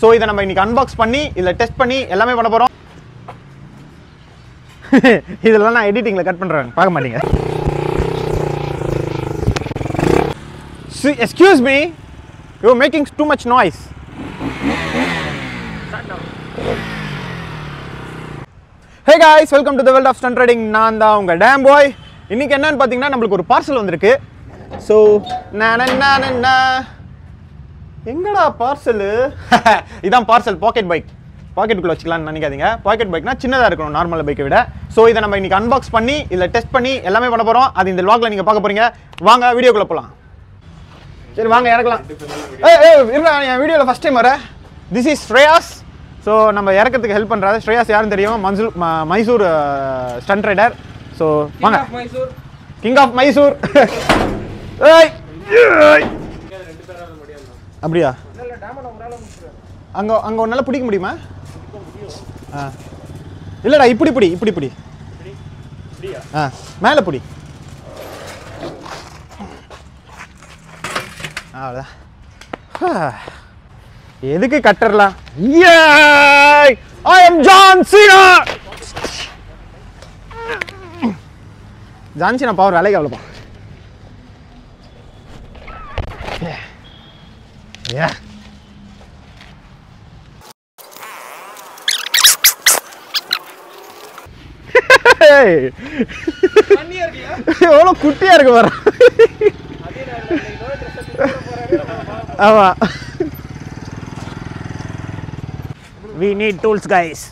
So இதை நம்ம இன்னைக்கு அன்பாக்ஸ் பண்ணி இதில் டெஸ்ட் பண்ணி எல்லாமே பண்ண போகிறோம் இதெல்லாம் நான் எடிட்டிங்கில் கட் பண்ணுறேன் பார்க்க மாட்டீங்க excuse me you making too much noise hey guys welcome to the world of stun riding நான் தான் உங்கள் டேம் பாய் இன்னைக்கு என்னன்னு பார்த்தீங்கன்னா நம்மளுக்கு ஒரு பார்சல் வந்திருக்கு ஸோ எங்கடா பார்சலு இதான் பார்சல் பாக்கெட் பைக் பாக்கெட்டுக்குள்ள வச்சுக்கலாம்னு நினைக்காதீங்க பாக்கெட் பைக்னா சின்னதாக இருக்கணும் நார்மல் பைக்கை விட ஸோ இதை நம்ம இன்னைக்கு அன்பாக்ஸ் பண்ணி இதில் டெஸ்ட் பண்ணி எல்லாமே பண்ண போகிறோம் அது இந்த vlogல நீங்கள் பார்க்க போறீங்க வாங்க வீடியோக்குள்ள போகலாம் சரி வாங்க இறக்கலாம் ஏய் ஏய் இருடா என் வீடியோவில் ஃபஸ்ட் டைம் வர திஸ் இஸ் ஸ்ரேயாஸ் ஸோ நம்ம இறக்கிறதுக்கு ஹெல்ப் பண்ணுறாரு ஸ்ரேயாஸ் யாருன்னு தெரியும் மன்சூர் ம- மைசூர் ஸ்டன்ட் ரைடர் ஸோ வாங்க மைசூர் கிங் ஆஃப் மைசூர் ஏய் ஏய். அப்படியா இல்ல டேமன் உங்களால முடிச்சிருவாரு அங்கே அங்கே உன்னால பிடிக்க முடியுமா ஆ இல்லைடா இப்படி பிடி இப்படி பிடி ஆ மேலே பிடி அவ்வளோதான் எதுக்கு கட்டர்லாம் I am John Cena John Cena power வேலைக்கு அவ்வளோப்பா Yeah. பண்ணியா இருக்கியா எவ்வளோ குட்டியா இருக்கு பாரு அதே நேரம் இன்னைக்கு நோய் ட்ரெஸ் போறாரு ஆமா வி நீட் டூல்ஸ் கைஸ்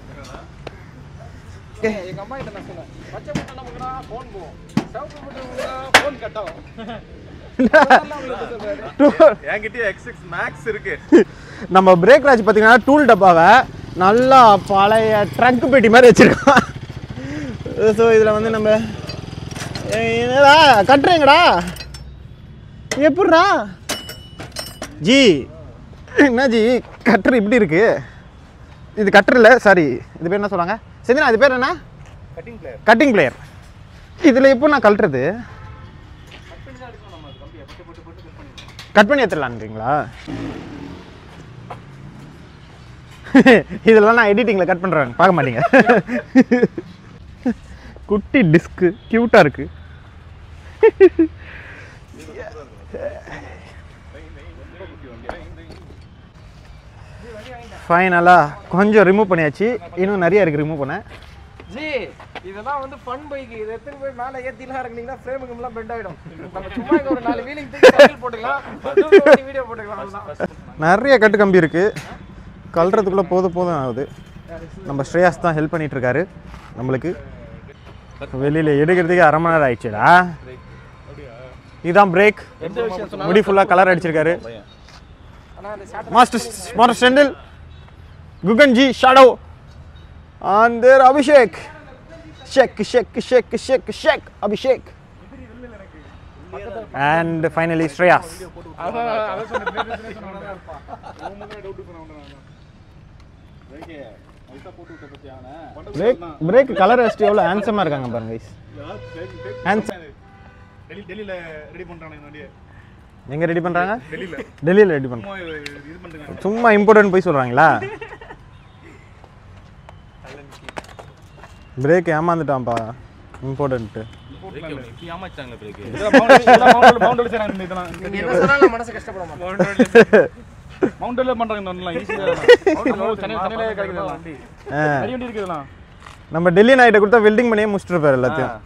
எங்க அம்மா கிட்ட நான் சொன்னேன் பச்சை முட்டை நமக்குனா ஃபோன் போகும் சிவப்பு முட்டை நமக்குனா ஃபோன் கட் ஆகும் அதெல்லாம் உங்களுக்கு சொல்றாரு என்கிட்டயே X6 Max இருக்கு நம்ம பிரேக் ராஜ் பார்த்தீங்கன்னா டூல் டப்பாவை நல்லா பழைய ட்ரங்க் பெட்டி மாதிரி வச்சிருக்கோம் ஸோ இதில் வந்து நம்ம ஏய், என்னடா கட்டுறீங்கடா எப்படிடா ஜி என்ன ஜி கட்டுற இப்படி இருக்கு இது கட்டுற இல்லை சாரி இது பேர் என்ன சொல்லுவாங்க செந்தினா இது பேர் என்ன கட்டிங் பிளேயர் கட்டிங் பிளேயர் இதில் எப்போ நான் கழட்டுறது கட் பண்ணி எடுத்துடலான்றீங்களா இதெல்லாம் நான் எடிட்டிங்கில் கட் பண்ணுறேன் பார்க்க மாட்டீங்க குட்டி டிஸ்க்கு க்யூட்டாக இருக்கு ஃபைனலாக கொஞ்சம் ரிமூவ் பண்ணியாச்சு இன்னும் நிறைய இருக்குது ரிமூவ் பண்ண ஜி இதெல்லாம் வந்து ஃபன் பைக் இதை எடுத்துன்னு போய் மேலே ஏத்திலாம் இறங்குனீங்கன்னா ஃப்ரேமுக்கு எல்லாம் பெண்ட் ஆயிடும் நம்ம சும்மா இங்க ஒரு நாலு வீலிங் தூக்கி சைக்கிள் போட்டுக்கலாம் வீடியோ போட்டுக்கலாம் அவ்வளவுதான். நிறைய கட்டு கம்பி இருக்கு கல்றதுக்குள்ள போதும் போதும் ஆகுது நம்ம ஸ்ரேயாஸ் தான் ஹெல்ப் பண்ணிட்டு இருக்காரு நம்மளுக்கு வெளியில எடுக்கிறதுக்கு அரை மணி நேரம் ஆயிடுச்சுடா இதுதான் பிரேக் முடி ஃபுல்லாக கலர் அடிச்சிருக்காரு ஆனா அந்த short master master Senthil குகன்ஜி shadow anther Abhishek shake shake shake shake shake Abhishek and finally Shreyas break break colour அடிச்சுட்டு எவ்வளோ ஹேண்ட்ஸமாக இருக்காங்க பாருங்க guys. ஹேண்ட்ஸ் டெல்லி டெல்லியில ரெடி பண்றாங்க இந்த வண்டியை எங்கே ரெடி பண்ணுறாங்க டெல்லியில டெல்லியில் ரெடி பண்ணுறாங்க சும்மா இது இது பண்றாங்க சும்மா இம்பார்ட்டன்ட் போய் சொல்கிறாங்களா பிரேக் ஏமாந்துட்டான்ப்பா இம்பார்ட்டன்ட்டு மவுண்டல் சேனல் இதெல்லாம் நீங்க என்ன சொன்னாலும் மனசு கஷ்டப்பட மாட்டேன் மவுண்டல்ல பண்றாங்க இந்த வண்டிலாம் ஈஸியா சென்னை சென்னையில கிடைக்குது இதெல்லாம் வண்டி ஆ நிறைய வண்டி இருக்கு இதெல்லாம் நம்ம டெல்லி நாயிட்ட கொடுத்தா வெல்டிங் பண்ணியே முடிச்சிருப்பாரு எல்லாத்தையும்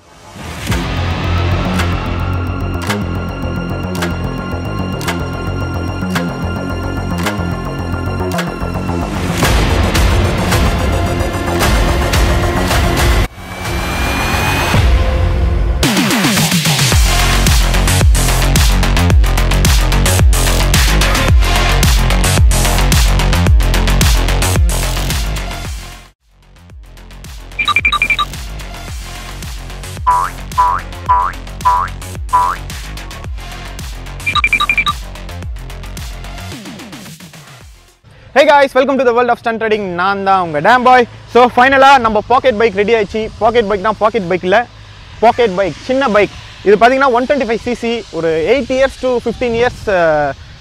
hey guys welcome to the world of stun riding நான் தான் உங்கள் டேம் பாய் ஸோ ஃபைனலாக நம்ம பாக்கெட் பைக் ரெடி ஆயிடுச்சு பாக்கெட் பைக் தான் பாக்கெட் பைக் இல்லை பாக்கெட் பைக் சின்ன பைக் இது பார்த்தீங்கன்னா ஒன் டுவெண்ட்டி ஃபைவ் சிசி ஒரு eight years to fifteen years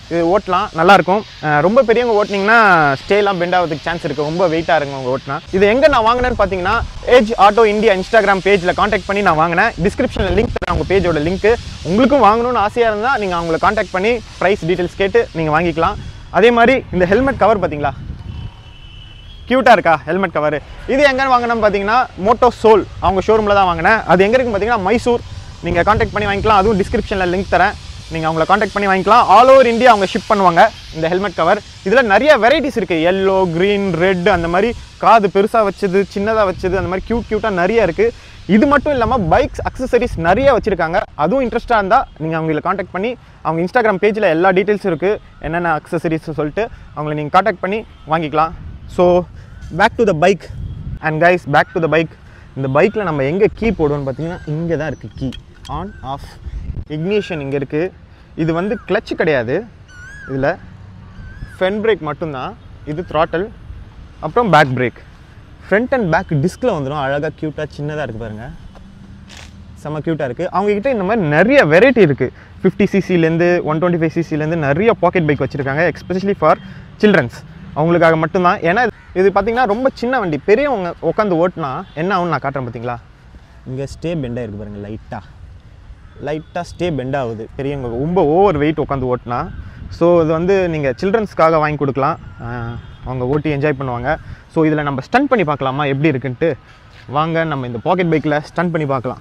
இது ஓட்டலாம் நல்லாயிருக்கும் அஹ் ரொம்ப பெரியவங்க ஓட்டினீங்கன்னா ஸ்டேலாம் பெண்ட் ஆகிறதுக்கு சான்ஸ் இருக்குது ரொம்ப வெயிட்டாக இருக்குங்க உங்கள் ஓட்டினா இது எங்கே நான் வாங்கினேன்னு பார்த்தீங்கன்னா ஏஜ் ஆட்டோ இந்தியா இன்ஸ்டாகிராம் பேஜில் காண்டாக்ட் பண்ணி நான் வாங்கினேன் டிஸ்கிரிப்ஷனில் லிங்க் தரேன் உங்கள் பேஜோட லிங்க் உங்களுக்கும் வாங்கணும்னு ஆசையாக இருந்தால் நீங்கள் அவங்கள காண்டாக்ட் பண்ணி ப்ரைஸ் டீட்டெயில்ஸ் கேட்டு நீங்கள் வாங்கிக்கலாம் அதே மாதிரி இந்த ஹெல்மெட் கவர் பார்த்தீங்களா க்யூட்டாக இருக்கா ஹெல்மெட் கவர் இது எங்கன்னு வாங்கினோம் பார்த்தீங்கன்னா மோட்டோ சோல் அவங்க ஷோரூமில் தான் வாங்கினேன் அது எங்கே இருக்குன்னு பார்த்தீங்கன்னா மைசூர் நீங்கள் காண்டாக்ட் பண்ணி வாங்கிக்கலாம் அதுவும் டிஸ்கிரிப்ஷனில் லிங்க் தரேன் நீங்கள் அவங்கள காண்டாக்ட் பண்ணி வாங்கிக்கலாம் ஆல் ஓவர் இந்தியா அவங்க ஷிப் பண்ணுவாங்க இந்த ஹெல்மெட் கவர் இதில் நிறைய வெரைட்டிஸ் இருக்குது எல்லோ க்ரீன் ரெட் அந்த மாதிரி காது பெருசாக வச்சது சின்னதாக வச்சது அந்த மாதிரி க்யூட் க்யூட்டாக நிறைய இருக்குது இது மட்டும் இல்லாமல் பைக்ஸ் அக்சசரிஸ் நிறைய வச்சுருக்காங்க அதுவும் இன்ட்ரெஸ்ட்டாக இருந்தால் நீங்கள் அவங்கள காண்டாக்ட் பண்ணி அவங்க இன்ஸ்டாகிராம் பேஜில் எல்லா டீட்டெயில்ஸ் இருக்குது என்னென்ன அக்சசரிஸ் சொல்லிட்டு அவங்கள நீங்கள் காண்டாக்ட் பண்ணி வாங்கிக்கலாம் so back to the bike and guys back to the bike இந்த பைக்கில் நம்ம எங்கே கீ போடுவோம்னு பார்த்தீங்கன்னா இங்கே தான் இருக்குது கீ ஆன் ஆஃப் இக்னிஷன் இங்கே இருக்குது இது வந்து கிளட்ச் கிடையாது இதில் ஃப்ரண்ட் பிரேக் மட்டும்தான் இது throttle அப்புறம் back brake front and back டிஸ்கில் வந்துடும் அழகாக க்யூட்டாக சின்னதாக இருக்குது பாருங்கள் செம்ம க்யூட்டாக இருக்குது அவங்கக்கிட்ட இந்த மாதிரி நிறைய வெரைட்டி இருக்குது ஃபிஃப்டி சிசிலேருந்து ஒன் டுவெண்ட்டி ஃபைவ் சிசிலேருந்து நிறைய பாக்கெட் பைக் வச்சுருக்காங்க எஸ்பெஷலி ஃபார் சில்ட்ரன்ஸ் அவங்களுக்காக மட்டும்தான் ஏன்னா இது பார்த்தீங்கன்னா ரொம்ப சின்ன வண்டி பெரியவங்க உட்காந்து ஓட்டினா என்ன ஆகும்னு நான் காட்டுறேன் பார்த்தீங்களா இங்கே ஸ்டே பெண்டாக இருக்குது பாருங்கள் லைட்டாக லைட்டாக ஸ்டே பெண்ட் ஆகுது பெரியவங்க ரொம்ப ஓவர் வெயிட் உட்காந்து ஓட்டினா ஸோ இது வந்து நீங்கள் சில்ட்ரன்ஸ்க்காக வாங்கி கொடுக்கலாம் ஆஹ் அவங்க ஓட்டி என்ஜாய் பண்ணுவாங்க ஸோ இதில் நம்ம ஸ்டன் பண்ணி பார்க்கலாமா எப்படி இருக்குன்ட்டு வாங்க நம்ம இந்த பாக்கெட் பைக்கில் ஸ்டன் பண்ணி பார்க்கலாம்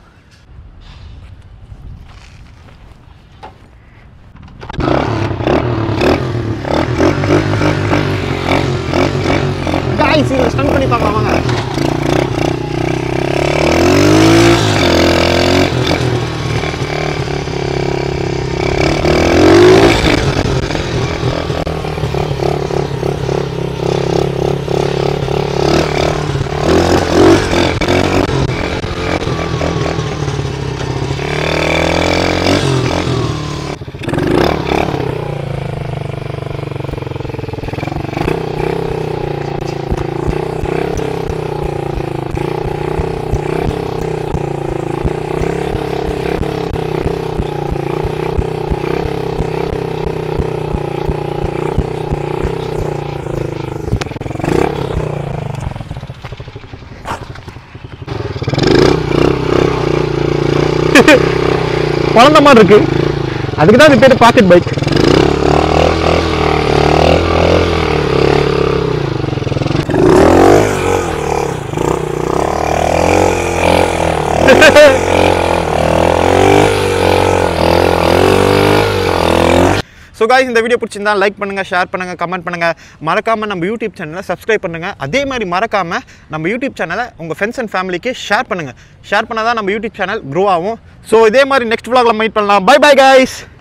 Guys, இதில் ஸ்டன் பண்ணி பார்க்கலாம் வாங்க குழந்த மாதிரி இருக்கு அதுக்கு தான் இது பேர் பாக்கெட் பைக் ஸோ காய்ஸ் இந்த வீடியோ பிடிச்சிருந்தா லைக் பண்ணுங்க ஷேர் பண்ணுங்க கமெண்ட் பண்ணுங்க மறக்காம நம்ம யூடியூப் சேனலை சப்ஸ்கிரைப் பண்ணுங்க அதே மாதிரி மறக்காம நம்ம யூடியூப் சேனலை உங்க ஃப்ரெண்ட்ஸ் அண்ட் ஃபேமிலிக்கு ஷேர் பண்ணுங்க ஷேர் பண்ணாதான் நம்ம யூடியூப் சேனல் க்ரோ ஆகும் ஸோ இதே மாதிரி நெக்ஸ்ட் vlogல மீட் பண்ணலாம் பை பை guys